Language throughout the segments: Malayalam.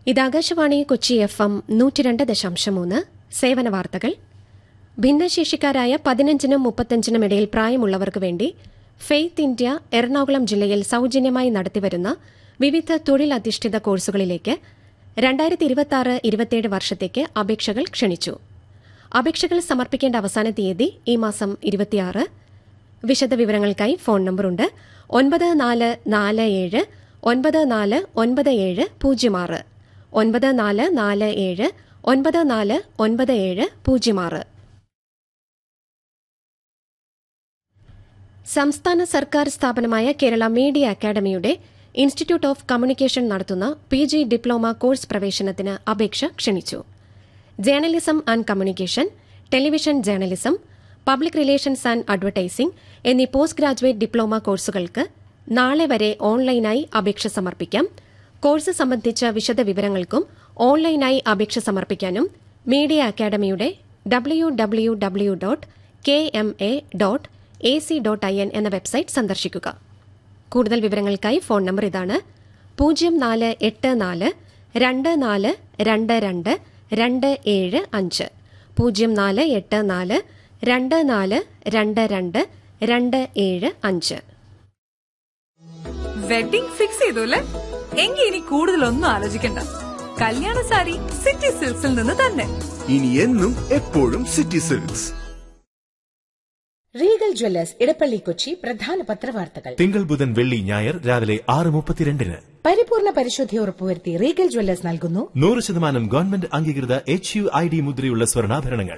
ഇത് ആകാശവാണി കൊച്ചി എഫ് എം നൂറ്റിരണ്ട് ദശാംശം മൂന്ന് സേവന വാർത്തകൾ ഭിന്നശേഷിക്കാരായ പതിനഞ്ചിനും മുപ്പത്തഞ്ചിനും ഇടയിൽ പ്രായമുള്ളവർക്ക് വേണ്ടി ഫെയ്ത്ത് ഇന്ത്യ എറണാകുളം ജില്ലയിൽ സൌജന്യമായി നടത്തിവരുന്ന വിവിധ തൊഴിലധിഷ്ഠിത കോഴ്സുകളിലേക്ക് രണ്ടായിരത്തി ഇരുപത്തിയാറ് ഇരുപത്തിയേഴ് വർഷത്തേക്ക് അപേക്ഷകൾ ക്ഷണിച്ചു അപേക്ഷകൾ സമർപ്പിക്കേണ്ട അവസാന തീയതി ഈ മാസം ഇരുപത്തിയാറ് വിശദവിവരങ്ങൾക്കായി ഫോൺ നമ്പറുണ്ട് ഒൻപത് നാല് നാല് ഏഴ് ഒൻപത് നാല് ഒൻപത് ഏഴ് പൂജ്യം ആറ് ഒൻപത് നാല് നാല് ഏഴ് ഒൻപത് നാല് ഒൻപത് ഏഴ് പൂജ്യം ആറ് സംസ്ഥാന സർക്കാർ സ്ഥാപനമായ കേരള മീഡിയ അക്കാദമിയുടെ ഇൻസ്റ്റിറ്റ്യൂട്ട് ഓഫ് കമ്മ്യൂണിക്കേഷൻ നടത്തുന്ന പി ജി ഡിപ്ലോമ കോഴ്സ് പ്രവേശനത്തിന് അപേക്ഷ ക്ഷണിച്ചു journalism and communication television journalism public relations and advertising എന്നീ പോസ്റ്റ് ഗ്രാജുവേറ്റ് ഡിപ്ലോമ കോഴ്സുകൾക്ക് നാളെ വരെ ഓൺലൈനായി അപേക്ഷ സമർപ്പിക്കാം കോഴ്സ് സംബന്ധിച്ച വിശദവിവരങ്ങൾക്കും ഓൺലൈനായി അപേക്ഷ സമർപ്പിക്കാനും മീഡിയ അക്കാദമിയുടെ W W W dot K M A dot A C dot I N എന്ന വെബ്സൈറ്റ് സന്ദർശിക്കുക കൂടുതൽ വിവരങ്ങൾക്കായി ഫോൺ നമ്പർ ഇതാണ് പൂജ്യം നാല് എട്ട് നാല് രണ്ട് നാല് രണ്ട് രണ്ട് രണ്ട് ഏഴ് അഞ്ച് പൂജ്യം നാല് എട്ട് നാല് രണ്ട് നാല് രണ്ട് രണ്ട് രണ്ട് ഏഴ് അഞ്ച് വെഡിംഗ് ഫിക്സ് ചെയ്തു അല്ലേ എങ്കിൽ ഇനി കൂടുതലൊന്നും ആലോചിക്കണ്ട കല്യാണ സാരി സിറ്റി സിൽക്സിൽ നിന്ന് തന്നെ ഇനി എന്നും എപ്പോഴും City Silks Regal Jewellers Edappally Kochi പ്രധാന പത്രവാർത്തകൾ തിങ്കൾ ബുധൻ വെള്ളി ഞായർ രാവിലെ ആറ് മുപ്പത്തിരണ്ടിന് പരിപൂർണ പരിശുദ്ധി ഉറപ്പുവരുത്തി റീഗൽ ജ്വല്ലേഴ്സ് നൽകുന്നു നൂറ് ശതമാനം ഗവൺമെന്റ് അംഗീകൃത എച്ച് യു ഐ ഡി മുദ്രയുള്ള സ്വർണ്ണാഭരണങ്ങൾ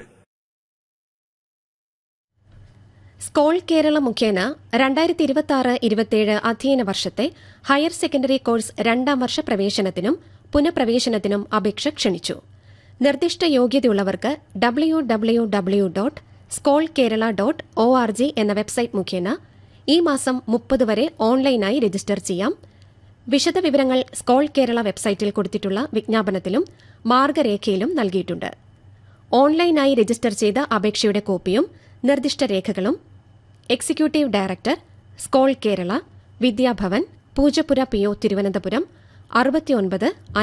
സ്കോൾ കേരള മുഖേന രണ്ടായിരത്തി ഇരുപത്തിയാറ് ഇരുപത്തിയേഴ് അധ്യയന വർഷത്തെ ഹയർ സെക്കൻഡറി കോഴ്സ് രണ്ടാം വർഷ പ്രവേശനത്തിനും പുനഃപ്രവേശനത്തിനും അപേക്ഷ ക്ഷണിച്ചു നിർദ്ദിഷ്ട യോഗ്യതയുള്ളവർക്ക് W W W dot SCOLE Kerala dot O R G എന്ന വെബ്സൈറ്റ് മുഖേന ഈ മാസം മുപ്പത് വരെ ഓൺലൈനായി രജിസ്റ്റർ ചെയ്യാം വിശദവിവരങ്ങൾ സ്കോൾ കേരള വെബ്സൈറ്റിൽ കൊടുത്തിട്ടുള്ള വിജ്ഞാപനത്തിലും മാർഗരേഖയിലും നൽകിയിട്ടുണ്ട് ഓൺലൈനായി രജിസ്റ്റർ ചെയ്ത അപേക്ഷയുടെ കോപ്പിയും നിർദ്ദിഷ്ട രേഖകളും executive director SCOLE Kerala Vidyabhavan Poojappura P O Thiruvananthapuram അറുപത്തിയൊൻപത്